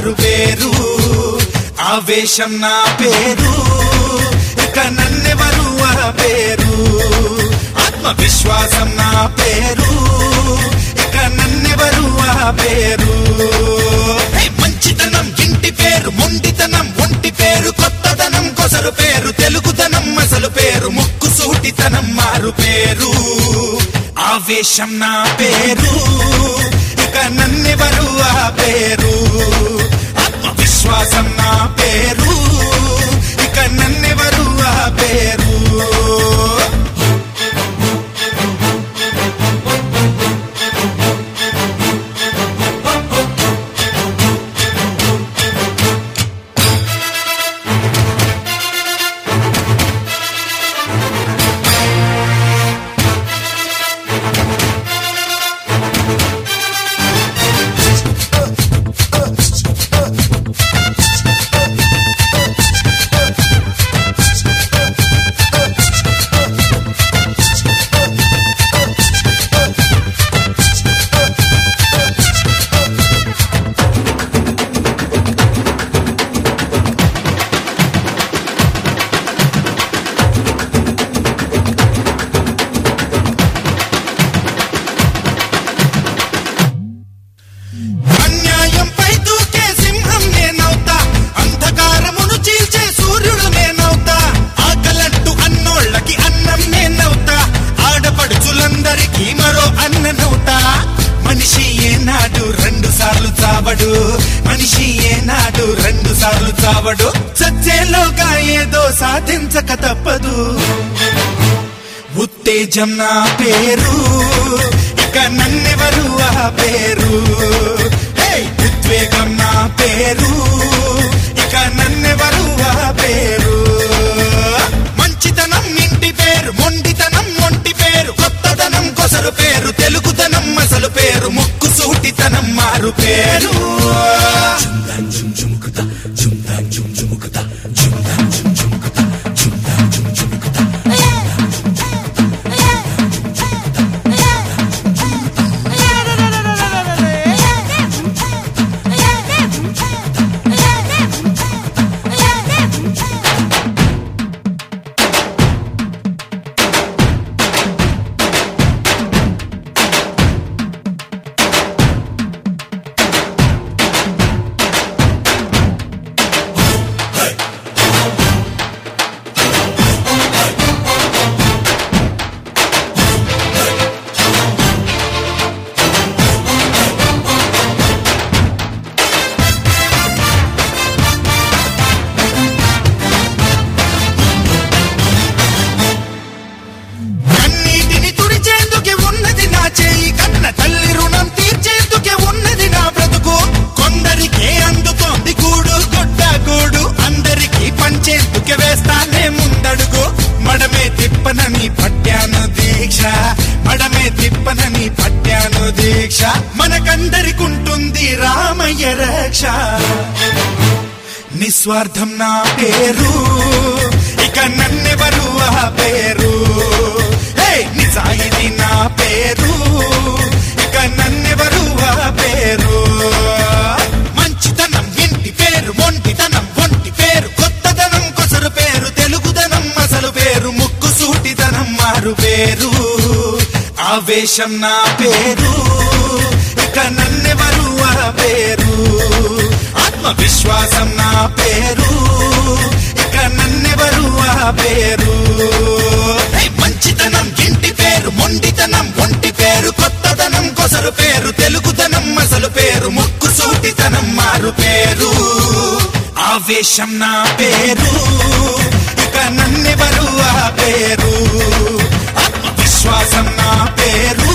మారు పేరు ఆవేశం నా పేరు ఇక నన్నెవరు ఆ పేరు ఆత్మవిశ్వాసం నా పేరు ఇక నన్నెవరు ఆ పేరు హే, మంచితనం ఇంటి పేరు మొండితనం ఒంటి పేరు కొత్తదనం కొసరు పేరు తెలుగుదనం అసలు పేరు ముక్కు సూటితనం మారు పేరు ఆవేశం నా పేరు ఇక నన్నెవరు ఆ పేరు ఆత్మవిశ్వాసం నా పేరు ఇక నన్నెవరు ఆ పేరు అన్యాయంపై దూకే సింహం నేనవుతా అంధకారమును చీల్చే సూర్యుడు నేనవుతా ఆకలంటూ అన్నోళ్ళకి అన్నం నేనవుతా ఆడపడుచులందరికీ మరో అన్ననవుతా మనిషి ఏనాడు రెండు సార్లు చావడు మనిషి ఏనాడు రెండు సార్లు చావడు సత్యేలోగా ఏదో సాధించక తప్పదు ఉత్తేజం నా పేరు ఇక నన్నెవరు ఆ పేరు హే! ఉద్వేగం నా పేరు ఇక నన్నెవరు ఆ పేరు మంచితనం ఇంటి పేరు మొండితనం ఒంటి పేరు కొత్తదనం కొసరు పేరు తెలుగుదనం అసలు పేరు ముక్కు సూటితనం మారు పేరు కన్నీటిని తుడిచేందుకే ఉన్నది నా చేయి కన్న తల్లి రుణం తీర్చేందుకే ఉన్నది నా బ్రతుకు కొందరికే అందుతోంది కూడు గుడ్డ గూడు అందరికీ పంచేందుకే వేస్తానే ముందడుగు మడమే తిప్పనని పట్టాను దీక్ష మడమే తిప్పనని పట్టాను దీక్ష మనకందరికుంటుంది రామయ్య రక్ష నిస్వార్థం నా పేరు ఇక నన్నెవరు ఆ పేరు హే! నిజాయితీ నా పేరు ఇక నన్నెవరు ఆ పేరు మంచితనం ఇంటి పేరు మొంటితనం ఒంటి పేరు కొత్తదనం కొసరు పేరు తెలుగుదనం అసలు పేరు ముక్కు సూటిదనం మారు పేరు ఆవేశం నా పేరు ఇక నన్నెవరు ఆ పేరు ఆత్మవిశ్వాసం నా పేరు ఇక నన్నెవరు ఆ పేరు హే! మంచితనం ఇంటి పేరు మొండితనం ఒంటి పేరు కొత్తదనం కొసరు పేరు తెలుగుదనం అసలు పేరు ముక్కు సూటితనం మారు పేరు ఆవేశం నా పేరు ఇక నన్నెవరు ఆ పేరు ఆత్మవిశ్వాసం నా పేరు